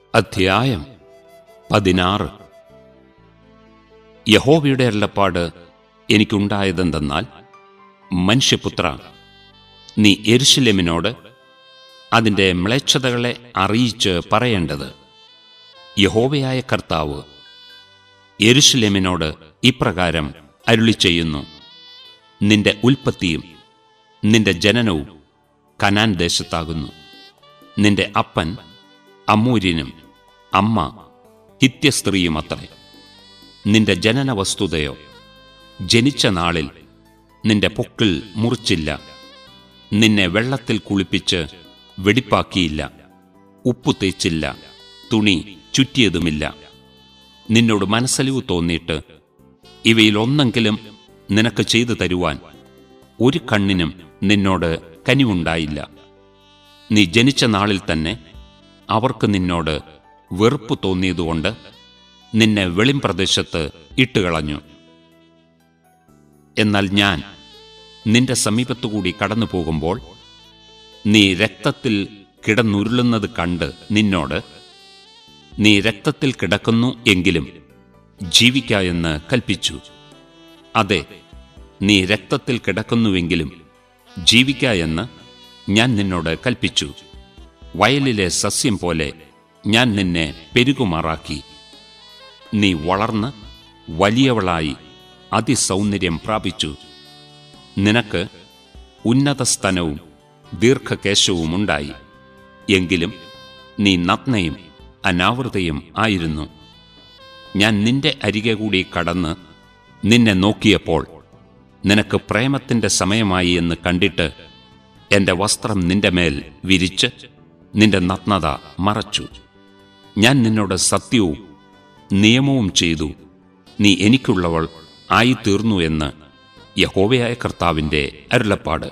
അധ്യായം പതിനാറ് യഹോവയുടെ അരുളപ്പാട് എനിക്കുണ്ടായതെന്തെന്നാൽ മനുഷ്യപുത്ര നീ എരുശലേമിനോട് അതിൻ്റെ മ്ലേച്ഛതകളെ അറിയിച്ച് പറയേണ്ടത് യഹോവയായ കർത്താവ് യെരുശലേമിനോട് ഇപ്രകാരം അരുളി ചെയ്യുന്നു നിന്റെ ഉൽപ്പത്തിയും നിന്റെ ജനനവും കനാൻ ദേശത്താകുന്നു നിന്റെ അപ്പൻ അമ്മൂര്യനും അമ്മ ഹിത്യസ്ത്രീയും അത്രേ നിന്റെ ജനന വസ്തുതയോ ജനിച്ച നാളിൽ നിന്റെ പൊക്കിൾ മുറിച്ചില്ല നിന്നെ വെള്ളത്തിൽ കുളിപ്പിച്ച് വെടിപ്പാക്കിയില്ല ഉപ്പു തേച്ചില്ല തുണി ചുറ്റിയതുമില്ല നിന്നോട് മനസ്സലിവ് തോന്നിയിട്ട് ഇവയിൽ ഒന്നെങ്കിലും നിനക്ക് ചെയ്തു തരുവാൻ ഒരു കണ്ണിനും നിന്നോട് കനിവുണ്ടായില്ല നീ ജനിച്ച നാളിൽ തന്നെ അവർക്ക് നിന്നോട് വെറുപ്പ് തോന്നിയതുകൊണ്ട് നിന്നെ വെളിംപ്രദേശത്ത് ഇട്ടുകളഞ്ഞു എന്നാൽ ഞാൻ നിന്റെ സമീപത്തുകൂടി കടന്നു പോകുമ്പോൾ നീ രക്തത്തിൽ കിടന്നുരുളുന്നത് കണ്ട് നിന്നോട് നീ രക്തത്തിൽ കിടക്കുന്നു എങ്കിലും ജീവിക്ക എന്ന് കൽപ്പിച്ചു അതെ നീ രക്തത്തിൽ കിടക്കുന്നുവെങ്കിലും ജീവിക്ക എന്ന് ഞാൻ നിന്നോട് കൽപ്പിച്ചു വയലിലെ സസ്യം പോലെ ഞാൻ നിന്നെ പെരുകുമാറാക്കി നീ വളർന്ന് വലിയവളായി അതിസൗന്ദര്യം പ്രാപിച്ചു നിനക്ക് ഉന്നതസ്തനവും ദീർഘകേശവും ഉണ്ടായി എങ്കിലും നീ നഗ്നയും അനാവൃതയും ആയിരുന്നു ഞാൻ നിന്റെ അരികെ കൂടി കടന്ന് നിന്നെ നോക്കിയപ്പോൾ നിനക്ക് പ്രേമത്തിന്റെ സമയമായി എന്ന് കണ്ടിട്ട് എന്റെ വസ്ത്രം നിന്റെ മേൽ വിരിച്ച് നിന്റെ നഗ്നത മറച്ചു ഞാൻ നിന്നോട് സത്യവും നിയമവും ചെയ്തു നീ എനിക്കുള്ളവൾ ആയിത്തീർന്നു എന്ന് യഹോവയായ കർത്താവിന്റെ അരുളപ്പാട്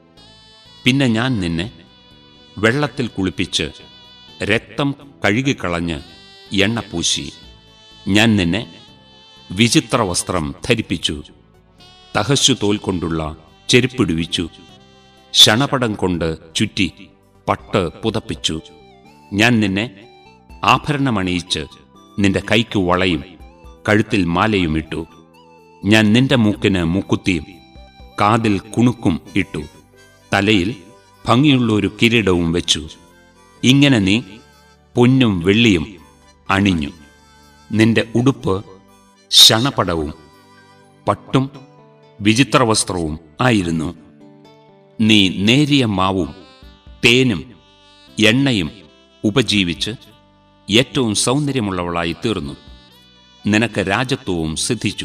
പിന്നെ ഞാൻ നിന്നെ വെള്ളത്തിൽ കുളിപ്പിച്ച് രക്തം കഴുകിക്കളഞ്ഞ് എണ്ണ പൂശി ഞാൻ നിന്നെ വിചിത്ര വസ്ത്രം ധരിപ്പിച്ചു തഹശു തോൽ കൊണ്ടുള്ള ചെരുപ്പിടുവിച്ചു ശണപടം കൊണ്ട് ചുറ്റി പട്ട് പുതപ്പിച്ചു ഞാൻ നിന്നെ ആഭരണമണിയിച്ച് നിന്റെ കൈക്ക് വളയും കഴുത്തിൽ മാലയും ഇട്ടു ഞാൻ നിന്റെ മൂക്കിന് മൂക്കുത്തിയും കാതിൽ കുണുക്കും ഇട്ടു തലയിൽ ഭംഗിയുള്ള ഒരു കിരീടവും വെച്ചു ഇങ്ങനെ നീ പൊന്നും വെള്ളിയും അണിഞ്ഞു നിന്റെ ഉടുപ്പ് ശണപടവും പട്ടും വിചിത്രവസ്ത്രവും ആയിരുന്നു നീ നേരിയ മാവും തേനും എണ്ണയും ഉപജീവിച്ച് ഏറ്റവും സൗന്ദര്യമുള്ളവളായി തീർന്നു നിനക്ക് രാജത്വവും സിദ്ധിച്ചു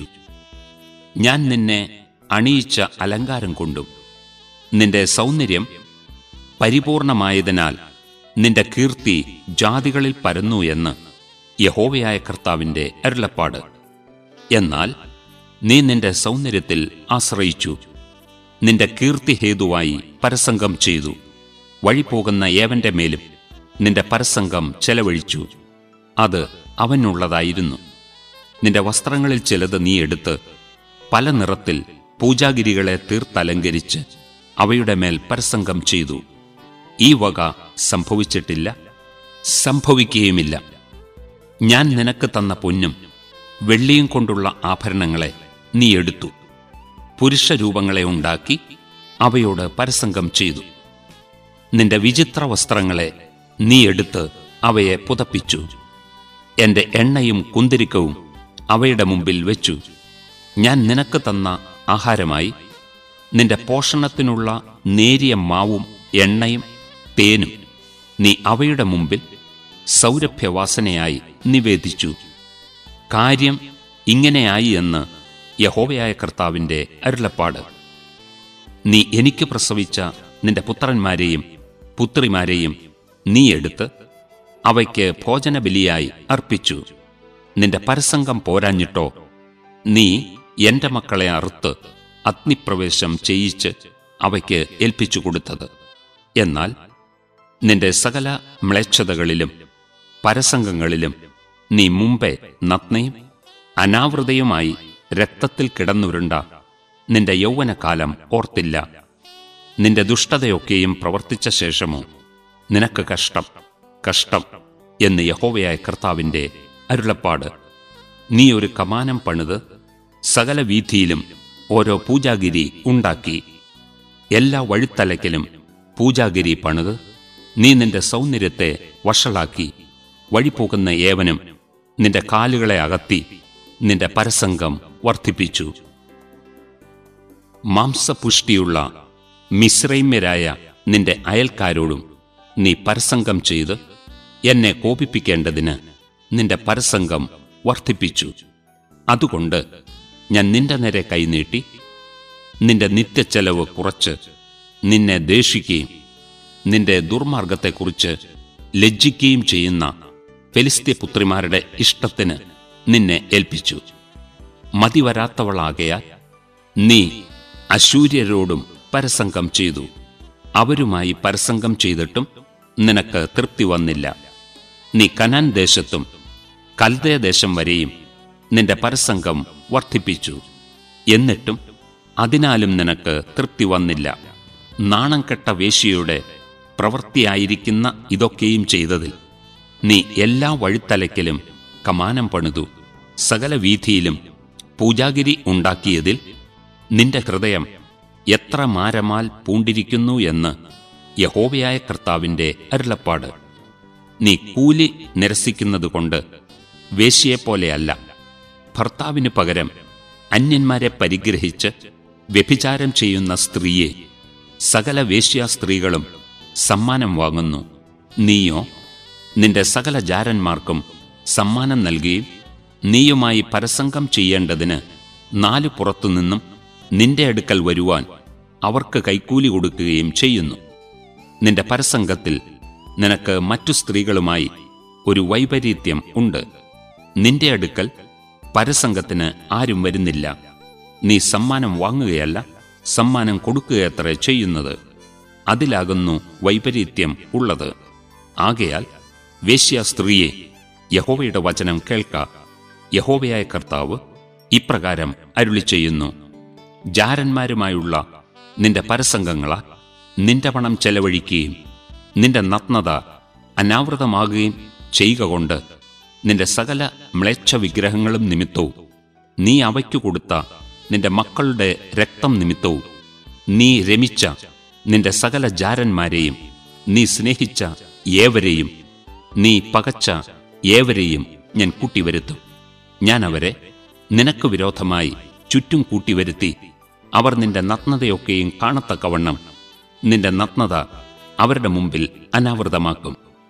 ഞാൻ നിന്നെ അണിയിച്ച അലങ്കാരം കൊണ്ടും നിന്റെ സൗന്ദര്യം പരിപൂർണമായതിനാൽ നിന്റെ കീർത്തി ജാതികളിൽ പരന്നു എന്ന് യഹോവയായ കർത്താവിന്റെ അരുളപ്പാട് എന്നാൽ നീ നിന്റെ സൗന്ദര്യത്തിൽ ആശ്രയിച്ചു നിന്റെ കീർത്തി ഹേതുവായി പരസംഗം ചെയ്തു വഴി പോകുന്ന ഏവന്റെ മേലും നിന്റെ പരസംഗം ചെലവഴിച്ചു അത് അവനുള്ളതായിരുന്നു നിന്റെ വസ്ത്രങ്ങളിൽ ചിലത് നീ എടുത്ത് പല നിറത്തിൽ പൂജാഗിരികളെ തീർത്തലങ്കരിച്ച് അവയുടെ മേൽ പരസംഗം ചെയ്തു ഈ വക സംഭവിച്ചിട്ടില്ല സംഭവിക്കുകയുമില്ല ഞാൻ നിനക്ക് തന്ന പൊന്നും വെള്ളിയും കൊണ്ടുള്ള ആഭരണങ്ങളെ നീ എടുത്തു പുരുഷരൂപങ്ങളെ ഉണ്ടാക്കി അവയോട് പരസംഗം ചെയ്തു നിന്റെ വിചിത്ര വസ്ത്രങ്ങളെ നീ എടുത്ത് അവയെ പുതപ്പിച്ചു എന്റെ എണ്ണയും കുന്തിരിക്കവും അവയുടെ മുമ്പിൽ വെച്ചു ഞാൻ നിനക്ക് തന്ന ആഹാരമായി നിന്റെ പോഷണത്തിനുള്ള നേരിയ മാവും എണ്ണയും തേനും നീ അവയുടെ മുമ്പിൽ സൗരഭ്യവാസനയായി നിവേദിച്ചു കാര്യം ഇങ്ങനെയായി എന്ന് യഹോവയായ കർത്താവിന്റെ അരുളപ്പാട് നീ എനിക്ക് പ്രസവിച്ച നിന്റെ പുത്രന്മാരെയും പുത്രിമാരെയും നീ എടുത്ത് അവയ്ക്ക് ഭോജനബലിയായി അർപ്പിച്ചു നിന്റെ പരസംഗം പോരാഞ്ഞിട്ടോ നീ എന്റെ മക്കളെ അറുത്ത് അഗ്നിപ്രവേശം ചെയ്യിച്ച് അവയ്ക്ക് ഏൽപ്പിച്ചു കൊടുത്തത് എന്നാൽ നിന്റെ സകല മ്ലേച്ഛതകളിലും പരസംഗങ്ങളിലും നീ മുമ്പേ നഗ്നയും അനാവൃതയുമായി രക്തത്തിൽ കിടന്നുരുണ്ട നിന്റെ യൗവനകാലം ഓർത്തില്ല നിന്റെ ദുഷ്ടതയൊക്കെയും പ്രവർത്തിച്ച ശേഷമോ നിനക്ക് കഷ്ടം കഷ്ടം എന്ന് യഹോവയായ കർത്താവിന്റെ അരുളപ്പാട് നീ ഒരു കമാനം പണിത് സകല വീഥിയിലും ഓരോ പൂജാഗിരി ഉണ്ടാക്കി എല്ലാ വഴിത്തലയ്ക്കലും പൂജാഗിരി പണിത് നീ നിന്റെ സൗന്ദര്യത്തെ വഷളാക്കി വഴിപോകുന്ന ഏവനും നിന്റെ കാലുകളെ അകത്തി നിന്റെ പരസംഗം വർദ്ധിപ്പിച്ചു മാംസപുഷ്ടിയുള്ള മിശ്രൈമ്യരായ നിന്റെ അയൽക്കാരോടും നീ പരസംഗം ചെയ്ത് എന്നെ കോപിപ്പിക്കേണ്ടതിന് നിന്റെ പരസംഗം വർദ്ധിപ്പിച്ചു അതുകൊണ്ട് ഞാൻ നിന്റെ നേരെ കൈനീട്ടി നിന്റെ നിത്യച്ചെലവ് കുറച്ച് നിന്നെ ദേഷിക്കുകയും നിന്റെ ദുർമാർഗത്തെക്കുറിച്ച് ലജ്ജിക്കുകയും ചെയ്യുന്ന ഫെലിസ്ത്യപുത്രിമാരുടെ ഇഷ്ടത്തിന് നിന്നെ ഏൽപ്പിച്ചു മതിവരാത്തവളാകയാൽ നീ അശൂര്യരോടും പരസംഗം ചെയ്തു അവരുമായി പരസംഗം ചെയ്തിട്ടും നിനക്ക് തൃപ്തി വന്നില്ല നീ കനാൻ ദേശത്തും കൽദയ ദേശം വരെയും നിന്റെ പരസംഗം വർദ്ധിപ്പിച്ചു എന്നിട്ടും അതിനാലും നിനക്ക് തൃപ്തി വന്നില്ല നാണം കെട്ട വേശ്യയുടെ പ്രവൃത്തിയായിരിക്കുന്ന ഇതൊക്കെയും ചെയ്തതിൽ നീ എല്ലാ വഴിത്തലയ്ക്കലും കമാനം പണിതു സകല വീഥിയിലും പൂജാഗിരി ഉണ്ടാക്കിയതിൽ നിന്റെ ഹൃദയം എത്ര മാരമാൽ പൂണ്ടിരിക്കുന്നു എന്ന് യഹോവയായ കർത്താവിന്റെ അരുളപ്പാട് നീ കൂലി നിരസിക്കുന്നതുകൊണ്ട് വേശ്യയെപ്പോലെയല്ല ഭർത്താവിന് പകരം അന്യന്മാരെ പരിഗ്രഹിച്ച് വ്യഭിചാരം ചെയ്യുന്ന സ്ത്രീയെ സകല വേശ്യാ സ്ത്രീകളും സമ്മാനം വാങ്ങുന്നു നീയോ നിന്റെ സകല ജാരന്മാർക്കും സമ്മാനം നൽകുകയും നീയുമായി പരസംഗം ചെയ്യേണ്ടതിന് നാലു പുറത്തുനിന്നും നിന്റെ അടുക്കൽ വരുവാൻ അവർക്ക് കൈക്കൂലി കൊടുക്കുകയും ചെയ്യുന്നു നിന്റെ പരസംഗത്തിൽ നിനക്ക് മറ്റു സ്ത്രീകളുമായി ഒരു വൈപരീത്യം ഉണ്ട് നിന്റെ അടുക്കൽ പരസംഗത്തിന് ആരും വരുന്നില്ല നീ സമ്മാനം വാങ്ങുകയല്ല സമ്മാനം കൊടുക്കുകയത്രേ ചെയ്യുന്നത് അതിലാകുന്നു വൈപരീത്യം ഉള്ളത് ആകയാൽ വേശ്യ സ്ത്രീയെ യഹോവയുടെ വചനം കേൾക്ക യഹോവയായ കർത്താവ് ഇപ്രകാരം അരുളി ചെയ്യുന്നു ജാരന്മാരുമായുള്ള നിന്റെ പരസംഗങ്ങളാൽ നിന്റെ പണം ചെലവഴിക്കുകയും നിന്റെ നഗ്നത അനാവൃതമാകുകയും ചെയ്യുക കൊണ്ട് നിന്റെ സകല മ്ലേച്ഛ വിഗ്രഹങ്ങളും നിമിത്തവും നീ അവയ്ക്കു കൊടുത്ത നിന്റെ മക്കളുടെ രക്തം നിമിത്തവും നീ രമിച്ച നിന്റെ സകല ജാരന്മാരെയും നീ സ്നേഹിച്ച ഏവരെയും നീ പകച്ച ഏവരെയും ഞാൻ കൂട്ടിവരുത്തും ഞാൻ അവരെ നിനക്ക് വിരോധമായി ചുറ്റും കൂട്ടിവരുത്തി അവർ നിന്റെ നഗ്നതയൊക്കെയും കാണത്തക്കവണ്ണം നിന്റെ നഗ്നത അവരുടെ മുമ്പിൽ അനാവൃതമാക്കും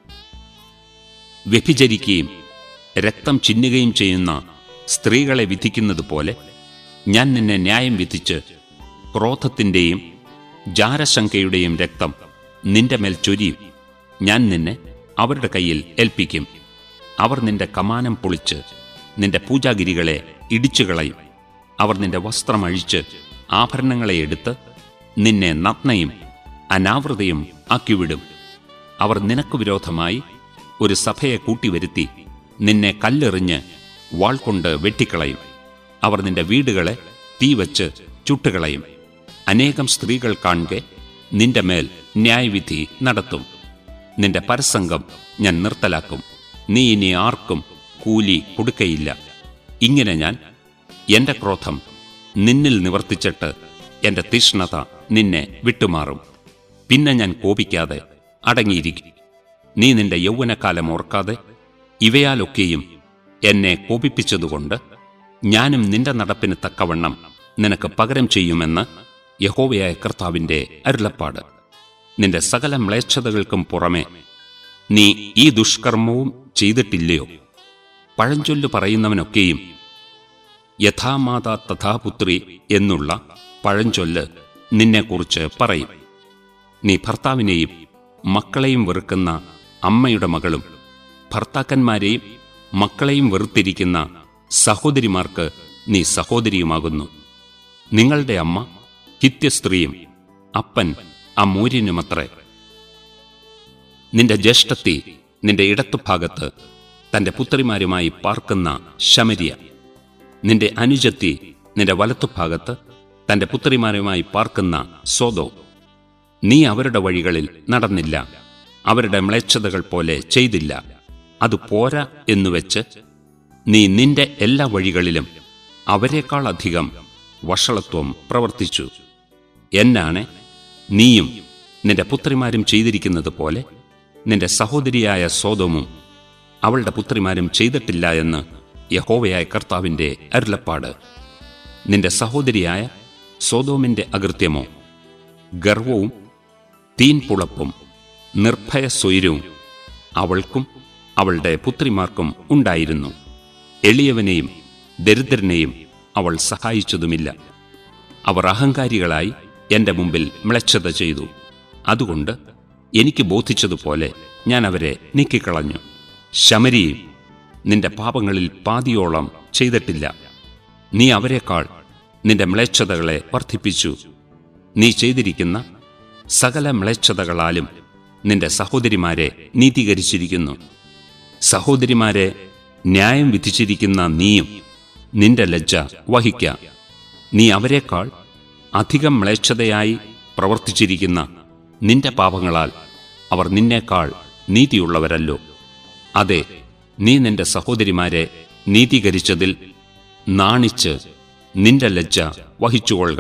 വ്യഭിചരിക്കുകയും രക്തം ചിന്നുകയും ചെയ്യുന്ന സ്ത്രീകളെ വിധിക്കുന്നത് പോലെ ഞാൻ നിന്നെ ന്യായം വിധിച്ച് ക്രോധത്തിൻ്റെയും ജാരശങ്കയുടെയും രക്തം നിന്റെ മേൽ ചൊരിയും ഞാൻ നിന്നെ അവരുടെ കയ്യിൽ ഏൽപ്പിക്കും അവർ നിന്റെ കമാനം പൊളിച്ച് നിന്റെ പൂജാഗിരികളെ ഇടിച്ചുകളയും അവർ നിന്റെ വസ്ത്രം അഴിച്ച് ആഭരണങ്ങളെ എടുത്ത് നിന്നെ നഗ്നയും അനാവൃതയും ആക്കിവിടും അവർ നിനക്ക് വിരോധമായി ഒരു സഭയെ കൂട്ടിവരുത്തി നിന്നെ കല്ലെറിഞ്ഞ് വാൾ കൊണ്ട് വെട്ടിക്കളയും അവർ നിന്റെ വീടുകളെ തീവച്ച് ചുട്ടുകളയും അനേകം സ്ത്രീകൾ കാണുക നിന്റെ മേൽ ന്യായവിധി നടത്തും നിന്റെ പരസംഗം ഞാൻ നിർത്തലാക്കും നീ ഇനി ആർക്കും കൂലി കൊടുക്കയില്ല ഇങ്ങനെ ഞാൻ എന്റെ ക്രോധം നിന്നിൽ നിവർത്തിച്ചിട്ട് എന്റെ തീഷ്ണത നിന്നെ വിട്ടുമാറും പിന്നെ ഞാൻ കോപിക്കാതെ അടങ്ങിയിരിക്കും നീ നിന്റെ യൗവനകാലം ഓർക്കാതെ ഇവയാലൊക്കെയും എന്നെ കോപിപ്പിച്ചതുകൊണ്ട് ഞാനും നിന്റെ നടപ്പിന് തക്കവണ്ണം നിനക്ക് പകരം ചെയ്യുമെന്ന് യഹോവയായ കർത്താവിന്റെ അരുളപ്പാട് നിന്റെ സകല മ്ലേച്ഛതകൾക്കും പുറമെ നീ ഈ ദുഷ്കർമ്മവും ചെയ്തിട്ടില്ലയോ പഴഞ്ചൊല്ലു പറയുന്നവനൊക്കെയും യഥാമാതാ തഥാപുത്രി എന്നുള്ള പഴഞ്ചൊല്ല് നിന്നെക്കുറിച്ച് പറയും നീ ഭർത്താവിനെയും മക്കളെയും വെറുക്കുന്ന അമ്മയുടെ മകളും ഭർത്താക്കന്മാരെയും മക്കളെയും വെറുത്തിരിക്കുന്ന സഹോദരിമാർക്ക് നീ സഹോദരിയുമാകുന്നു നിങ്ങളുടെ അമ്മ ഹിത്യസ്ത്രീയും അപ്പൻ അമൂര്യനുമത്രേ നിന്റെ ജ്യേഷ്ഠത്തി നിന്റെ ഇടത്തുഭാഗത്ത് തന്റെ പുത്രിമാരുമായി പാർക്കുന്ന ശമരിയ നിന്റെ അനുജത്തി നിന്റെ വലത്തുഭാഗത്ത് തന്റെ പുത്രിമാരുമായി പാർക്കുന്ന സോതോ നീ അവരുടെ വഴികളിൽ നടന്നില്ല അവരുടെ മ്ലേച്ഛതകൾ പോലെ ചെയ്തില്ല അത് പോരാ എന്നുവെച്ച് നീ നിന്റെ എല്ലാ വഴികളിലും അവരെക്കാൾ അധികം വഷളത്വം പ്രവർത്തിച്ചു എന്നാണ് നീയും നിന്റെ പുത്രിമാരും ചെയ്തിരിക്കുന്നത് പോലെ നിന്റെ സഹോദരിയായ സോതോമും അവളുടെ പുത്രിമാരും ചെയ്തിട്ടില്ല എന്ന് യഹോവയായ കർത്താവിൻ്റെ അരുളപ്പാട് നിന്റെ സഹോദരിയായ സോതോമിൻ്റെ അകൃത്യമോ ഗർവവും തീൻപുളപ്പും നിർഭയ സ്വൈരവും അവൾക്കും അവളുടെ പുത്രിമാർക്കും ഉണ്ടായിരുന്നു എളിയവനെയും ദരിദ്രനെയും അവൾ സഹായിച്ചതുമില്ല അവർ അഹങ്കാരികളായി എന്റെ മുമ്പിൽ മ്ലച്ഛത ചെയ്തു അതുകൊണ്ട് എനിക്ക് ബോധിച്ചതുപോലെ ഞാൻ അവരെ നീക്കിക്കളഞ്ഞു ശമരിയും നിന്റെ പാപങ്ങളിൽ പാതിയോളം ചെയ്തിട്ടില്ല നീ അവരെക്കാൾ നിന്റെ മ്ലേച്ഛതകളെ വർദ്ധിപ്പിച്ചു നീ ചെയ്തിരിക്കുന്ന സകല മ്ലേച്ഛതകളാലും നിന്റെ സഹോദരിമാരെ നീതീകരിച്ചിരിക്കുന്നു സഹോദരിമാരെ ന്യായം വിധിച്ചിരിക്കുന്ന നീയും നിന്റെ ലജ്ജ വഹിക്ക നീ അവരെക്കാൾ അധികം മ്ലേച്ഛതയായി പ്രവർത്തിച്ചിരിക്കുന്ന നിന്റെ പാപങ്ങളാൽ അവർ നിന്നേക്കാൾ നീതിയുള്ളവരല്ലോ അതെ നീ നിന്റെ സഹോദരിമാരെ നീതീകരിച്ചതിൽ നാണിച്ച് നിന്റെ ലജ്ജ വഹിച്ചുകൊള്ളുക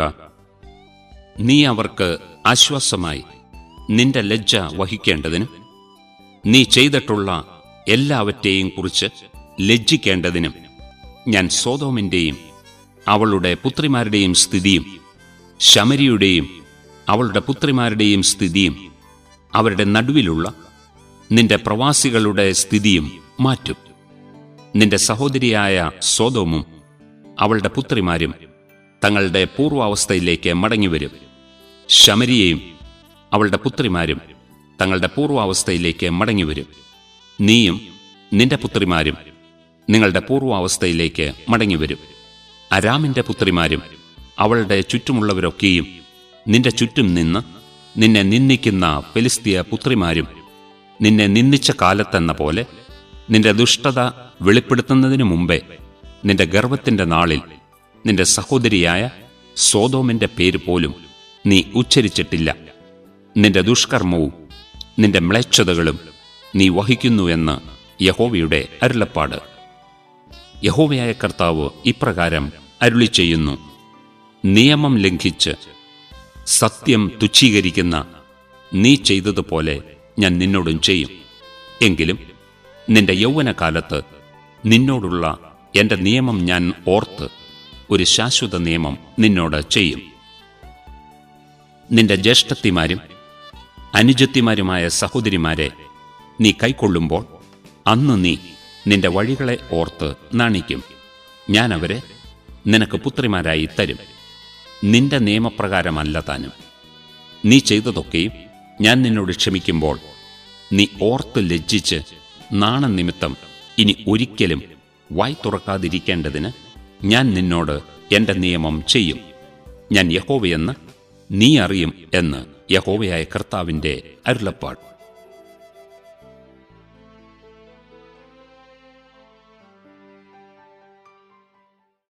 നീ അവർക്ക് ആശ്വാസമായി നിന്റെ ലജ്ജ വഹിക്കേണ്ടതിനും നീ ചെയ്തിട്ടുള്ള എല്ലാവറ്റെയും കുറിച്ച് ലജ്ജിക്കേണ്ടതിനും ഞാൻ സോതോമിൻ്റെയും അവളുടെ പുത്രിമാരുടെയും സ്ഥിതിയും ശമരിയുടെയും അവളുടെ പുത്രിമാരുടെയും സ്ഥിതിയും അവരുടെ നടുവിലുള്ള നിന്റെ പ്രവാസികളുടെ സ്ഥിതിയും മാറ്റും നിന്റെ സഹോദരിയായ സോതോമും അവളുടെ പുത്രിമാരും തങ്ങളുടെ പൂർവാവസ്ഥയിലേക്ക് മടങ്ങിവരും ശമരിയെയും അവളുടെ പുത്രിമാരും തങ്ങളുടെ പൂർവാവസ്ഥയിലേക്ക് മടങ്ങിവരും നീയും നിന്റെ പുത്രിമാരും നിങ്ങളുടെ പൂർവാവസ്ഥയിലേക്ക് മടങ്ങിവരും അരാമിന്റെ പുത്രിമാരും അവളുടെ ചുറ്റുമുള്ളവരൊക്കെയും നിന്റെ ചുറ്റും നിന്ന് നിന്നെ നിന്ദിക്കുന്ന ഫെലിസ്തീയ പുത്രിമാരും നിന്നെ നിന്ദിച്ച കാലത്തെന്ന പോലെ നിന്റെ ദുഷ്ടത വെളിപ്പെടുത്തുന്നതിനു മുമ്പേ നിന്റെ ഗർവത്തിന്റെ നാളിൽ നിന്റെ സഹോദരിയായ സോതോമിന്റെ പേര് പോലും നീ ഉച്ചരിച്ചിട്ടില്ല നിന്റെ ദുഷ്കർമ്മവും നിന്റെ മ്ലേച്ഛതകളും നീ വഹിക്കുന്നു എന്ന് യഹോവയുടെ അരുളപ്പാട് യഹോവയായ കർത്താവ് ഇപ്രകാരം അരുളി ചെയ്യുന്നു നിയമം ലംഘിച്ച് സത്യം തുച്ഛീകരിക്കുന്ന നീ ചെയ്തതുപോലെ ഞാൻ നിന്നോടും ചെയ്യും എങ്കിലും നിന്റെ യൗവനകാലത്ത് നിന്നോടുള്ള എന്റെ നിയമം ഞാൻ ഓർത്ത് ഒരു ശാശ്വത നിയമം നിന്നോട് ചെയ്യും നിന്റെ ജ്യേഷ്ഠത്തിമാരും അനുജത്തിമാരുമായ സഹോദരിമാരെ നീ കൈക്കൊള്ളുമ്പോൾ അന്ന് നീ നിന്റെ വഴികളെ ഓർത്ത് നാണിക്കും ഞാൻ അവരെ നിനക്ക് പുത്രിമാരായി തരും നിന്റെ നിയമപ്രകാരമല്ല താനും നീ ചെയ്തതൊക്കെയും ഞാൻ നിന്നോട് ക്ഷമിക്കുമ്പോൾ നീ ഓർത്ത് ലജ്ജിച്ച് നാണനിമിത്തം ഇനി ഒരിക്കലും വായ് തുറക്കാതിരിക്കേണ്ടതിന് ഞാൻ നിന്നോട് എന്റെ നിയമം ചെയ്യും ഞാൻ യഹോവയെന്ന് നീ അറിയും എന്ന് യഹോവയായ കർത്താവിന്റെ അരുളപ്പാട്